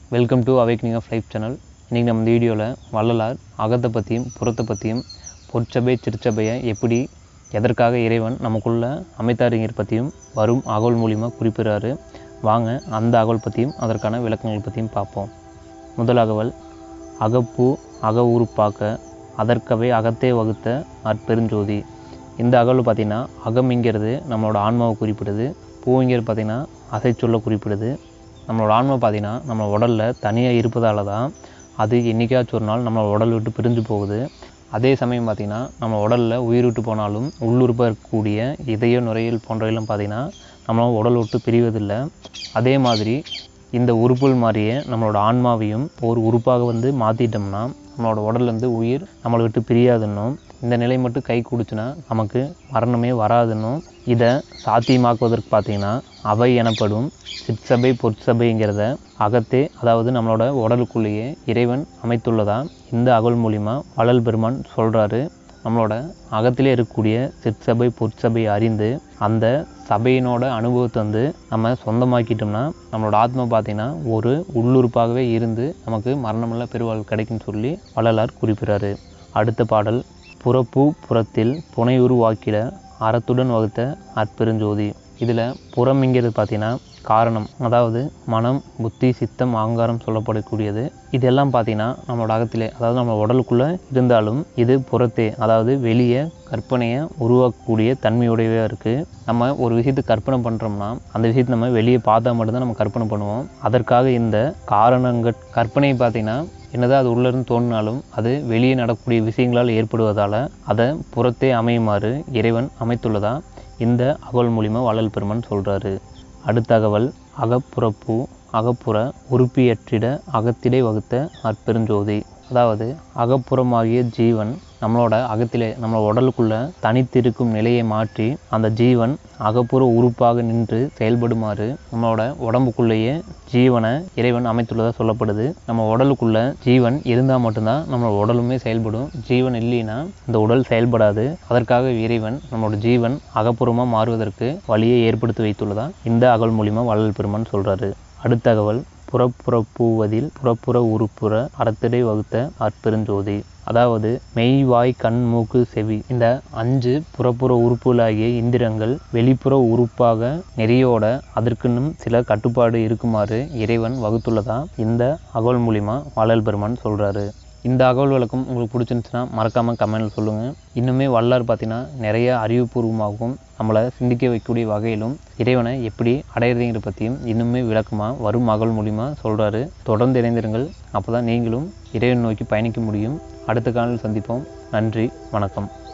welcome to awakening of life channel இன்றைக்கி நம்ம இந்த வீடியோவில் வள்ளலார் அகத்தை பற்றியும் புறத்தை பற்றியும் பொற்சபை திருச்சபையை எப்படி எதற்காக இறைவன் நமக்குள்ள அமைத்தாருங்கிற பற்றியும் வரும் அகவல் மூலிமா குறிப்பிடுறாரு வாங்க அந்த அகவல் பற்றியும் அதற்கான விளக்கங்கள் பற்றியும் பார்ப்போம் முதல் அகவல் அகப்பூ அக உருப்பாக்க அதற்கவே அகத்தே வகுத்த அற்பெருஞ்சோதி இந்த அகவல் பார்த்திங்கன்னா அகம்ங்கிறது நம்மளோட ஆன்மாவை குறிப்பிடுது பூங்கிறது பார்த்திங்கன்னா அசைச்சொல்லை குறிப்பிடுது நம்மளோட ஆன்மா பார்த்திங்கன்னா நம்ம உடலில் தனியாக இருப்பதால தான் அது என்றைக்காச்சும் ஒரு நாள் நம்ம உடல் விட்டு பிரிஞ்சு போகுது அதே சமயம் பார்த்திங்கன்னா நம்ம உடலில் உயிர் விட்டு போனாலும் உள்ளுறுப்பாக இருக்கக்கூடிய இதய நுரையீரல் போன்றவையெல்லாம் பார்த்திங்கன்னா நம்மளால் உடல் விட்டு பிரிவதில்லை அதே மாதிரி இந்த உறுப்புகள் மாதிரியே நம்மளோட ஆன்மாவையும் ஒரு உறுப்பாக வந்து மாற்றிட்டோம்னா நம்மளோட உடல்லேருந்து உயிர் நம்மளை விட்டு பிரியாதுன்னும் இந்த நிலை மட்டும் கை கொடுச்சுன்னா நமக்கு மரணமே வராதுன்னும் இதை சாத்தியமாக்குவதற்கு பார்த்தீங்கன்னா அவை எனப்படும் சிற்சபை பொற்சபைங்கிறத அகத்தே அதாவது நம்மளோட உடலுக்குள்ளேயே இறைவன் அமைத்துள்ளதா இந்த அகல் மூலிமா வள்ளல் பெருமான் சொல்கிறாரு நம்மளோட அகத்திலே இருக்கக்கூடிய சிற்சபை பொற்சபை அறிந்து அந்த சபையினோட அனுபவத்தை வந்து நம்ம சொந்தமாக்கிட்டோம்னா நம்மளோட ஆத்மா பார்த்திங்கன்னா ஒரு உள்ளுறுப்பாகவே இருந்து நமக்கு மரணமில்லா பெருவாள் கிடைக்கும்னு சொல்லி வள்ளலார் குறிப்பிடுறாரு அடுத்த பாடல் புறப்பூ புறத்தில் புனை உருவாக்கிட அறத்துடன் வகுத்த அற்பெருஞ்சோதி இதில் புறம்ங்கிறது பார்த்தீங்கன்னா காரணம் அதாவது மனம் புத்தி சித்தம் அகங்காரம் சொல்லப்படக்கூடியது இதெல்லாம் பார்த்தீங்கன்னா நம்மளோட அகத்திலே அதாவது நம்ம உடலுக்குள்ளே இருந்தாலும் இது புறத்தே அதாவது வெளியே கற்பனையை உருவாக்கக்கூடிய தன்மையுடையவே இருக்குது நம்ம ஒரு விஷயத்தை கற்பனை பண்ணுறோம்னா அந்த விஷயத்தை நம்ம வெளியே பார்த்தா மட்டும்தான் நம்ம கற்பனை பண்ணுவோம் அதற்காக இந்த காரணங்கள் கற்பனை பார்த்திங்கன்னா என்னதான் அது உள்ளேருந்து தோணினாலும் அது வெளியே நடக்கக்கூடிய விஷயங்களால் ஏற்படுவதால் அதை புறத்தே அமையுமாறு இறைவன் அமைத்துள்ளதா இந்த அகவல் மூலிமா வள்ளல் பெருமன் சொல்கிறாரு அடுத்த அகவல் அகப்புறப்பூ அகப்புற உறுப்பியற்றிட அகத்திலே வகுத்த அற்பெருஞ்சோதி அதாவது அகப்புறமாகிய ஜீவன் நம்மளோட அகத்திலே நம்ம உடலுக்குள்ளே தனித்திருக்கும் நிலையை மாற்றி அந்த ஜீவன் அகப்புற உறுப்பாக நின்று செயல்படுமாறு நம்மளோட உடம்புக்குள்ளேயே ஜீவனை இறைவன் அமைத்துள்ளதாக சொல்லப்படுது நம்ம உடலுக்குள்ள ஜீவன் இருந்தால் மட்டும்தான் நம்ம உடலுமே செயல்படும் ஜீவன் இல்லைன்னா இந்த உடல் செயல்படாது அதற்காக இறைவன் நம்மளோட ஜீவன் அகப்புறமாக மாறுவதற்கு வழியை ஏற்படுத்தி வைத்துள்ளதா இந்த அகல் மூலிமா வள்ளல் பெருமான் சொல்கிறாரு அடுத்த அகவல் புறப்புறப்பூவதில் புறப்புற உறுப்புற அறத்திடை வகுத்த அற்பெருஞ்சோதி அதாவது மெய் வாய் கண் மூக்கு செவி இந்த அஞ்சு புறப்புற உறுப்புகளாகிய இந்திரங்கள் வெளிப்புற உறுப்பாக நெறியோட அதற்குன்னும் சில கட்டுப்பாடு இருக்குமாறு இறைவன் வகுத்துள்ளதா இந்த அகவல் மூலிமா வள்ளல் பெருமான் சொல்கிறாரு இந்த அகவல் விளக்கம் உங்களுக்கு பிடிச்சிருந்துச்சுன்னா மறக்காமல் கமெண்டில் சொல்லுங்கள் இன்னுமே வல்லார் பார்த்தீங்கன்னா நிறைய அறிவுபூர்வமாகவும் நம்மளை சிந்திக்க வைக்கக்கூடிய வகையிலும் இறைவனை எப்படி அடையிறதுங்கிற பற்றியும் இன்னுமே விளக்கமாக வரும் மகள் மூலிமா சொல்கிறாரு தொடர்ந்து இணைந்திருங்கள் அப்போ தான் நீங்களும் இறைவன் நோக்கி பயணிக்க முடியும் அடுத்த காலையில் சந்திப்போம் நன்றி வணக்கம்